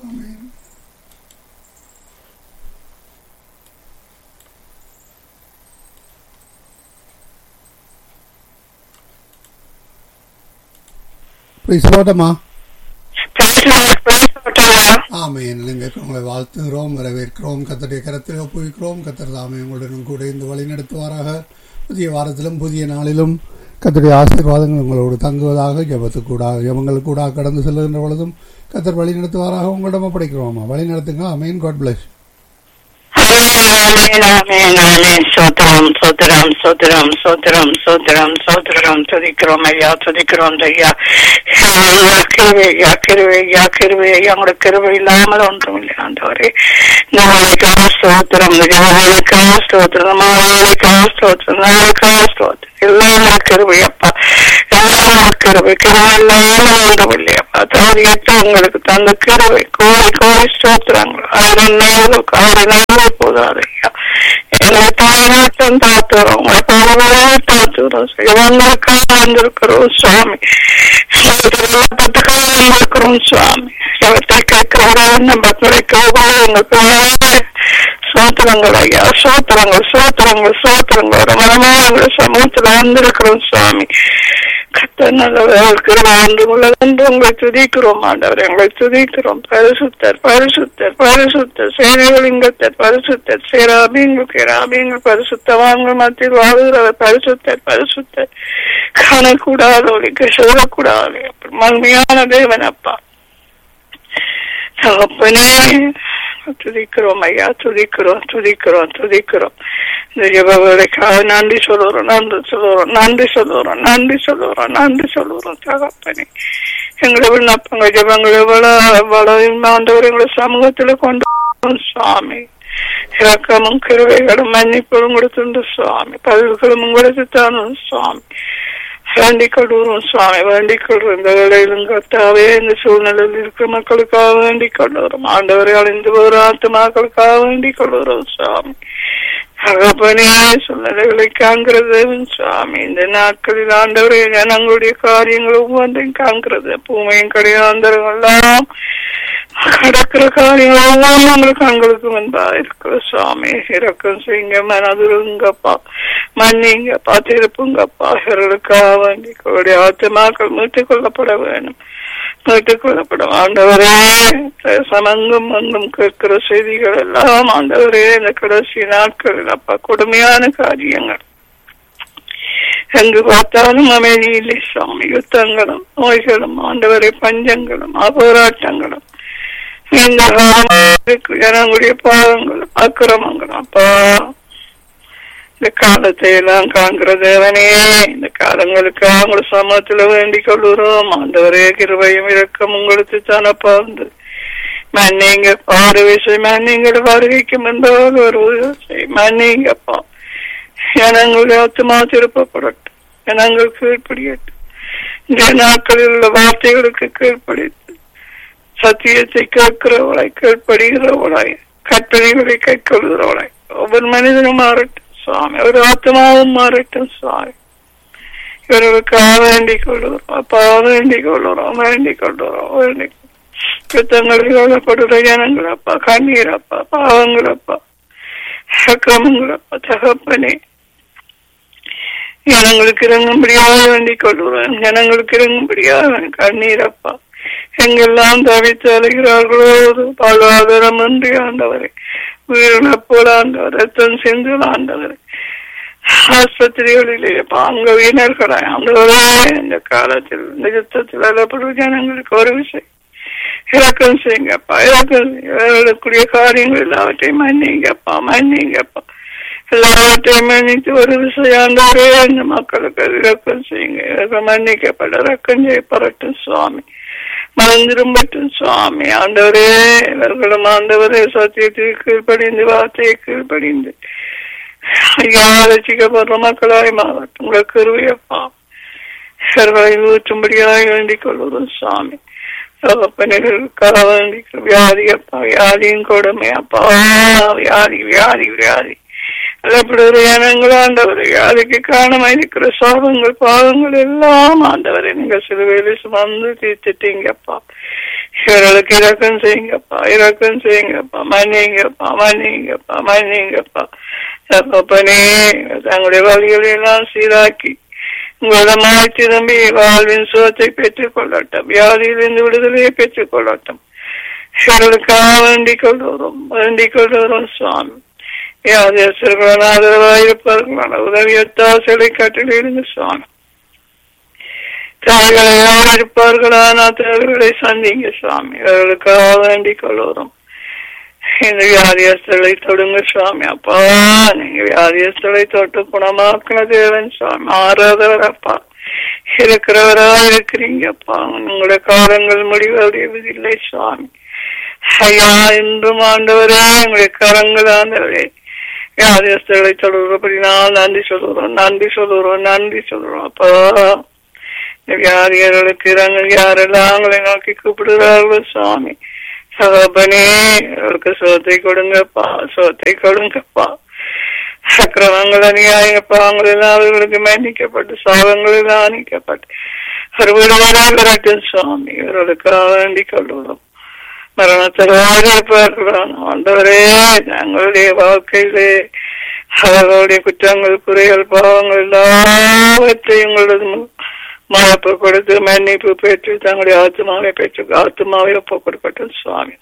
சொல்லட்டமா பேசப்பட்டதா ஆமையின் நீங்கள் உங்களை வாழ்த்துகிறோம் வரவேற்கிறோம் கத்தருடைய கரத்தில் ஒப்புவிக்கிறோம் கத்தர் தாமே உங்களுடன் கூட இந்த வழி நடத்துவாராக புதிய வாரத்திலும் புதிய நாளிலும் கத்தருடைய ஆசீர்வாதங்கள் உங்களோடு தங்குவதாக ஜபத்துக்கூடாக ஜபங்கள் கூட கடந்து செல்லுகின்ற பொழுதும் கத்தர் வழி நடத்துவாராக உங்களிடம் ஒப்படைக்கிறோமா வழி நடத்துங்க அமேன் காட் பிளஸ் ஆமென், ஆமென், ஆமென். சோத்திரம் சோத்திரம் சோத்திரம் சோத்திரம் சோத்திரம் சோத்திரம் துதிக்கிறோம் ஐயா துதிக்கிறோம் ஐயா ஐயா, கிருபை ஐயா கிருபை ஐயா கிருபை ஐயா உங்களோட கிருபை இல்லாமல் ஒன்றும் இல்லை ஆண்டவரே நாளைக்காக ஸ்தோத்திரம் நாளைக்காக ஸ்தோத்திரம் நாளைக்காக ஸ்தோத்திரம் நாளைக்காக ஸ்தோத்திரம் எல்லாம் கிருபை அப்பா எல்லாம் கிருபை கிருபை இல்லாமல் ஒன்றும் இல்லை அப்பா தாரியத்தை உங்களுக்கு தந்த கிருபை கோடி கோடி ஸ்தோத்திரங்கள் ஆயிரம் நாளும் ஆயிரம் நாளும் போதாது ஐயா எங்களை தாயாட்டம் தாத்துறோம் உங்களை பரவாயில்ல தாத்துறோம் சிவங்களுக்காக வந்திருக்கிறோம் சுவாமி பத்துக்காக வந்திருக்கிறோம் சுவாமி அவற்றை கேட்கிறவர்கள் நம்ம துறைக்கிறவர்கள் எங்களுக்கு சோத்திரங்கள் ஐயா சோத்திரங்கள் சோத்திரங்கள் சோத்திரங்கள் ஒரு மனமான சமூகத்துல வந்திருக்கிறோம் சுவாமி கத்த நல்லவர்களுக்கு வாழ்ந்து உள்ளதென்று உங்களை துதிக்கிறோம் ஆண்டவர் எங்களை துதிக்கிறோம் பரிசுத்தர் பரிசுத்தர் பரிசுத்தர் சேனைகளிங்கத்தர் பரிசுத்தர் சேராபீங்கள் கேராபீங்கள் பரிசுத்தவான்கள் மத்தியில் வாழ்கிறவர் பரிசுத்தர் பரிசுத்தர் காணக்கூடாதவர்களுக்கு சொல்லக்கூடாது மகிமையான தேவன் அப்பா தகப்பனே துதிக்கிறோம் ஐயா துதிக்கிறோம் துதிக்கிறோம் துதிக்கிறோம் இந்த ஜபங்களுக்காக நன்றி சொல்லுறோம் நன்றி சொல்லுறோம் நன்றி சொல்லுறோம் நன்றி சொல்லுறோம் நன்றி சொல்லுறோம் தகப்பனே எங்களை விண்ணப்பங்க ஜபங்கள் எவ்வளவு எவ்வளவு ஆண்டவர் எங்களை சமூகத்துல கொண்டு வரோம் சுவாமி இறக்கமும் கிருவைகளும் மன்னிப்பும் கொடுத்துண்டு சுவாமி பதில்களும் கொடுத்து தானும் சுவாமி வேண்டிக் கொள்வோம் சுவாமி வேண்டிக் கொள்வோம் இந்த வேலையிலும் கத்தாவே இந்த சூழ்நிலையில் இருக்கிற மக்களுக்காக வேண்டிக் கொள்ளுறோம் ஆண்டவரை அழிந்து போகிற ஆத்மாக்களுக்காக வேண்டிக் கொள்ளுறோம் சுவாமி தகப்பனே சூழ்நிலைகளை காண்கிறது சுவாமி இந்த நாட்களில் ஆண்டவரே ஜனங்களுடைய காரியங்கள் ஒவ்வொன்றையும் காண்கிறது பூமையும் கிடையாந்தரெல்லாம் கடக்கிற காரியங்கள் எல்லாம் நம்மளுக்கு கண்களுக்கு முன்பா இருக்கிற சுவாமி இறக்கம் செய்யுங்க மனதுருங்கப்பா மன்னிங்கப்பா திருப்புங்கப்பா இவர்களுக்காக வேண்டி அவருடைய ஆத்மாக்கள் மீட்டுக் கொள்ளப்பட வேணும் மீட்டுக் கொள்ளப்படும் ஆண்டவரே சமங்கும் மங்கும் கேட்கிற செய்திகள் எல்லாம் ஆண்டவரே இந்த கடைசி நாட்களில் அப்பா கொடுமையான காரியங்கள் எங்கு பார்த்தாலும் அமைதி இல்லை சுவாமி யுத்தங்களும் நோய்களும் ஆண்டவரை பஞ்சங்களும் அபோராட்டங்களும் இந்த காலத்துக்கு ஜனங்களுடைய பாவங்களும் அக்கிரமங்களும் அப்பா இந்த காலத்தை எல்லாம் காண்கிற தேவனே இந்த காலங்களுக்கு அவங்கள சமூகத்துல வேண்டிக் கொள்ளுறோம் ஆண்டவரே கிருபையும் இறக்கம் உங்களுக்கு தானப்பா வந்து மன்னிங்க பாரு விஷயம் மன்னிங்கள வருகைக்கு முன்பாக ஒரு மன்னிங்கப்பா ஜனங்களுடைய ஆத்மா திருப்பப்படட்டும் ஜனங்கள் கீழ்ப்படியட்டும் இந்த நாட்களில் உள்ள வார்த்தைகளுக்கு கீழ்ப்படித்து சத்தியத்தை கேட்கிறவளாய் கீழ்ப்படுகிறவளாய் கற்பனைகளை கைக்கொள்கிறவளாய் ஒவ்வொரு மனிதனும் மாறட்டும் சுவாமி ஒரு ஆத்மாவும் மாறட்டும் சுவாமி இவர்களுக்காக வேண்டிக் கொள்ளுகிறோம் அப்பா வேண்டிக் கொள்ளுறோம் வேண்டிக் கொள்ளுறோம் வேண்டிக் யுத்தங்களில் கொள்ளப்படுற ஜனங்கள் அப்பா கண்ணீர் அப்பா பாவங்கள் அப்பா அக்கிரமங்கள் அப்பா தகப்பனே ஜனங்களுக்கு இறங்கும்படியாக வேண்டிக் கொள்கிறோம் ஜனங்களுக்கு இறங்கும்படியாக கண்ணீர் அப்பா எங்கெல்லாம் தவித்து அலைகிறார்களோ வாழ்வாதாரம் என்று ஆண்டவரை உயிரிழப்போல் ஆண்டவர் ரத்தம் சென்று ஆண்டவர் ஆஸ்பத்திரிகளிலே பாங்க வீணர்களாய் ஆண்டவரே இந்த காலத்தில் இந்த யுத்தத்தில் அலப்படும் ஜனங்களுக்கு ஒரு விஷயம் இறக்கம் செய்யுங்கப்பா இறக்கம் செய்யக்கூடிய காரியங்கள் எல்லாவற்றையும் மன்னிங்கப்பா மன்னிங்கப்பா எல்லாவற்றையும் மன்னித்து ஒரு விஷயம் ஆண்டவரே அந்த மக்களுக்கு இறக்கம் செய்யுங்க இறக்கம் மன்னிக்கப்பட இறக்கம் செய்யப்படட்டும் சுவாமி மறந்திரும்பட்டும் சுவாமி ஆண்டவரே இவர்களும் ஆண்டவரே சத்தியத்தை கீழ்ப்படிந்து வார்த்தையை கீழ்ப்படிந்து ஐயா ரசிக்கப்படுற மக்களாய் மாவட்டம் உங்களுக்கு கருவியப்பா இவர்களை ஊற்றும்படியாய் வேண்டிக் கொள்வதும் சுவாமி தகப்பனர்களுக்காக வேண்டிக் வியாதி அப்பா வியாதியும் கொடுமை அப்பா வியாதி வியாதி வியாதி அல்லப்படுகிற இனங்கள் ஆண்டவர் வியாதிக்கு காரணமாக இருக்கிற சாபங்கள் பாவங்கள் எல்லாம் ஆண்டவரை நீங்க சிலுவையில் சுமந்து தீர்த்துட்டீங்கப்பா இவர்களுக்கு இறக்கம் செய்யுங்கப்பா இறக்கம் செய்யுங்கப்பா மன்னிங்கப்பா மன்னிங்கப்பா மன்னிங்கப்பா தகப்பனே தங்களுடைய வழிகளை எல்லாம் சீராக்கி உங்களிடமாய் திரும்பி வாழ்வின் சுகத்தை பெற்றுக் கொள்ளட்டும் வியாதியிலிருந்து விடுதலையை பெற்றுக் கொள்ளட்டும் இவர்களுக்காக வேண்டிக் கொள்கிறோம் வேண்டிக் கொள்கிறோம் சுவாமி வியாதியஸ்தர்களான ஆதரவாயிருப்பார்களான உதவியத்தால் சிலை கட்டிலிருந்து சுவாமி தாய்களை யார் இருப்பார்களான தேவைகளை சந்திங்க சுவாமி அவர்களுக்காக வேண்டிக் கொள்கிறோம் இந்த வியாதியஸ்தலை தொடுங்க சுவாமி அப்பா நீங்க வியாதியஸ்தலை தொட்டு குணமாக்குன தேவன் சுவாமி மாறாதவர் அப்பா இருக்கிறவரா இருக்கிறீங்கப்பா உங்களுடைய காலங்கள் முடிவடைவதில்லை சுவாமி ஐயா இன்றும் ஆண்டவரே உங்களுடைய கரங்கள் ஆண்டவரே வியாதியஸ்தலை தொடர்படினால் நன்றி சொல்லுறோம் நன்றி சொல்லுறோம் நன்றி சொல்லுறோம் அப்பா இந்த வியாதியர்களுக்கு இறங்க யாரெல்லாம் உங்களை நோக்கி கூப்பிடுறார்களோ சுவாமி சகோபனே அவருக்கு சோத்தை கொடுங்கப்பா சோத்தை கொடுங்கப்பா அக்கிரமங்கள் அநியாய பாவங்கள் எல்லாம் அவர்களுக்கு மன்னிக்கப்பட்டு சாபங்கள் எல்லாம் அணிக்கப்பட்டு அறுபது வரட்டும் சுவாமி இவர்களுக்காக வேண்டிக் கொள்ளுவோம் மரணத்தராக இருப்பார்களான ஆண்டவரே தங்களுடைய வாழ்க்கையிலே அவர்களுடைய குற்றங்கள் குறைகள் பாவங்கள் எல்லாவற்றையும் உங்களது மழப்பு கொடுத்து மன்னிப்பு பெற்று தங்களுடைய ஆத்மாவை பெற்று ஆத்மாவை ஒப்பு கொடுக்கட்டும் சுவாமி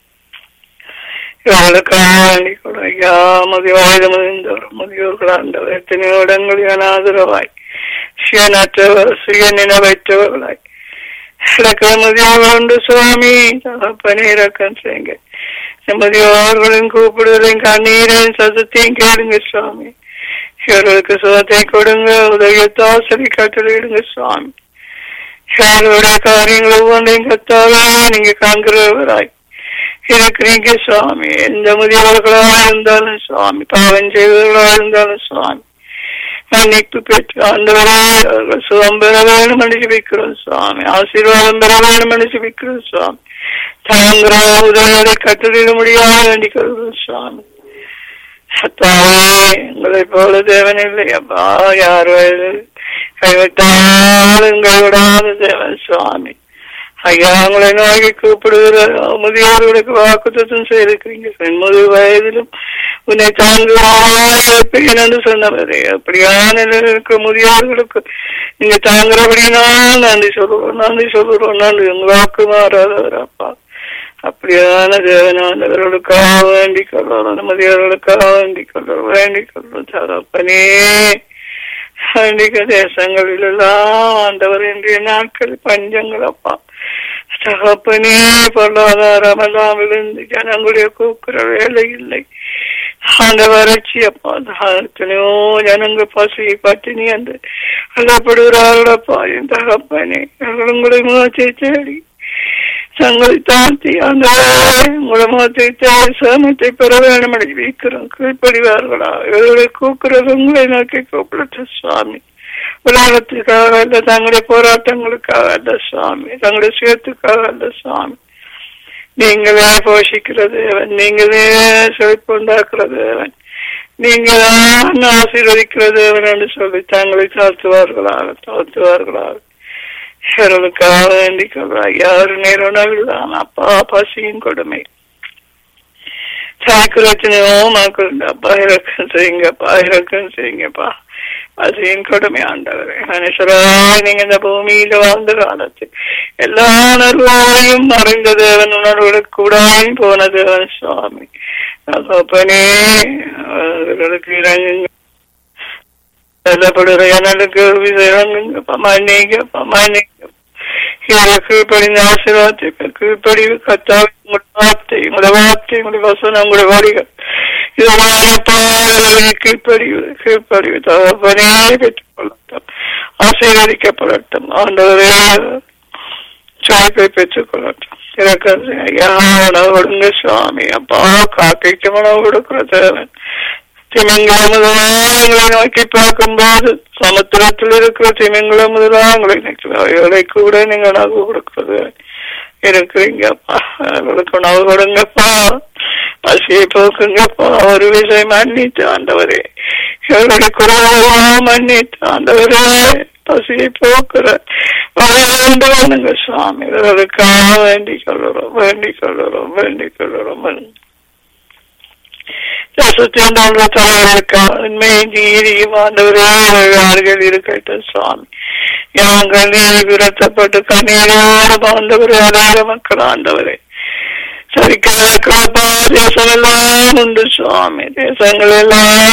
இவர்களுக்காக வேண்டிக் கொள்ளும் ஐயா முதியவாயுத முதிர்ந்தவர் முதியோர்கள் ஆண்டவர் எத்தனையோ இடங்களில் அனாதரவாய் சுயநற்றவர் சுய நினைவற்றவர்களாய் இலக்க முதியோர்கள் உண்டு சுவாமி தகப்பனே இறக்கம் செய்யுங்க முதியோர்களின் கூப்பிடுதலையும் கண்ணீரையும் சத்தத்தையும் கேளுங்க சுவாமி இவர்களுக்கு சுகத்தை கொடுங்க உதவியத்தால் சரி கட்டளையிடுங்க சுவாமி இவர்களுடைய காரியங்கள் ஒவ்வொன்றையும் கத்தாவே நீங்க காண்கிறவராய் இருக்கிறீங்க சுவாமி எந்த முதியவர்களாக இருந்தாலும் சுவாமி பாவம் செய்தவர்களாக இருந்தாலும் சுவாமி மன்னிப்பு பெற்று ஆண்டவரே அவர்கள் சுகம் பெற வேணும் அடிச்சு வைக்கிறோம் சுவாமி ஆசீர்வாதம் பெற வேணும் அடிச்சு வைக்கிறோம் சுவாமி தாங்கிற உதவிகளை கட்டளிட முடியாத வேண்டிக் கொள்கிறோம் சுவாமி சத்தாவே உங்களை போல தேவன் இல்லை அப்பா யார் கைவிட்டாலும் கைவிடாத தேவன் சுவாமி ஐயா உங்களை நோக்கி கூப்பிடுகிற முதியோர்களுக்கு வாக்குத்தம் செய்திருக்கிறீங்க பெண்முது வயதிலும் உன்னை தாங்குவான் என்று சொன்னவரே அப்படியான இருக்கிற முதியோர்களுக்கு நீங்க தாங்குறபடினால் நன்றி சொல்லுவோம் நன்றி சொல்லுறோம் நன்றி உங்க வாக்கு மாறாதவர் அப்பா அப்படியான தேவனானவர்களுக்காக வேண்டிக் கொள்ளும் முதியோர்களுக்காக வேண்டிக் கொள்ளும் வேண்டிக் கொள்ளும் தகப்பனே வேண்டிக்க தேசங்களில் எல்லாம் ஆண்டவர் இன்றைய நாட்கள் பஞ்சங்கள் அப்பா தகப்பனே பொருளாதாரம் எல்லாம் விழுந்து ஜனங்களுடைய கூக்குற வேலை இல்லை அந்த வறட்சி அப்பா எத்தனையோ ஜனங்க பசி பட்டினி என்று அல்லப்படுகிறார்களப்பா என் தகப்பனே உங்களுடைய முகத்தை தேடி தங்களை தாழ்த்தி அந்த முகத்தை தேடி சேமத்தை பெற வேண்டும் என்று வைக்கிறோம் கீழ்ப்படிவார்களா இவர்களை கூக்குறது உங்களை நோக்கி கூப்பிடட்டும் சுவாமி உலகத்துக்காக அல்ல தங்களுடைய போராட்டங்களுக்காக அல்ல சுவாமி தங்களுடைய சுயத்துக்காக அல்ல சுவாமி நீங்களே போஷிக்கிற தேவன் நீங்களே செழிப்பு உண்டாக்குற தேவன் நீங்க தான் ஆசீர்வதிக்கிற தேவன் என்று சொல்லி தங்களை தாழ்த்துவார்களாக தாழ்த்துவார்களாக இவர்களுக்காக வேண்டிக் கொள்வார் யாரு நேரம் தான் அப்பா பசியும் கொடுமை சாக்குரத்தினையோ மக்கள் அப்பா இறக்கம் செய்யுங்கப்பா இறக்கம் செய்யுங்கப்பா பசியின் கொடுமை ஆண்டவரே மனுஷராய் நீங்க இந்த பூமியில வாழ்ந்த காலத்தில் எல்லா உணர்வோடையும் மறைந்த தேவன் உணர்வுகளுக்கு கூடாய் போன தேவன் சுவாமி அப்பனே அவர்களுக்கு இறங்குங்க சொல்லப்படுகிற எனக்கு இறங்குங்கப்பா மன்னிங்கப்பா மன்னிங்க கீழ்ப்படிந்த ஆசீர்வாதத்தை கீழ்ப்படி கத்தாவை உங்களோட வார்த்தை உங்களோட வார்த்தை உங்களுடைய வசனம் உங்களுடைய வழிகள் இதனால கீழ்ப்படிவு கீழ்ப்படிவு தகப்பனே பெற்றுக்கொள்ளட்டும் ஆசீர்வதிக்கப்படட்டும் ஆண்டவரே சாய்ப்பை பெற்றுக்கொள்ளட்டும் உணவு கொடுங்க சுவாமி அப்பா காக்கைக்கு உணவு கொடுக்கிற தேவன் திமிங்கலமுதலாங்களை நோக்கி பார்க்கும்போது சமுத்திரத்தில் இருக்கிற திமிங்கல முதலாங்களை அவைகளை கூட நீங்க உணவு கொடுக்கிறது இருக்கிறீங்கப்பா அவர்களுக்கு உணவு கொடுங்கப்பா பசியை போக்குங்கப்பா ஒரு விஷயம் மன்னித்து ஆண்டவரே இவருடைய குறைவெல்லாம் மன்னித்து ஆண்டவரே பசியை போக்குற வளர்ந்து வணங்க சுவாமி இவர்களுக்காக வேண்டிக் கொள்ளுறோம் வேண்டிக் கொள்ளுறோம் வேண்டிக் கொள்ளுறோம் ரசத்தின் தலைவருக்காக உண்மையை நீதியும் ஆண்டவர்கள் இருக்கட்டும் சுவாமி யாங்கள் நீதி விரட்டப்பட்டு கண்ணீரோடு வாழ்ந்தவர் அநேக மக்கள் ஆண்டவரே சரிக்கிறப்பா தேசம் எல்லாம் உண்டு சுவாமி தேசங்கள் எல்லாம்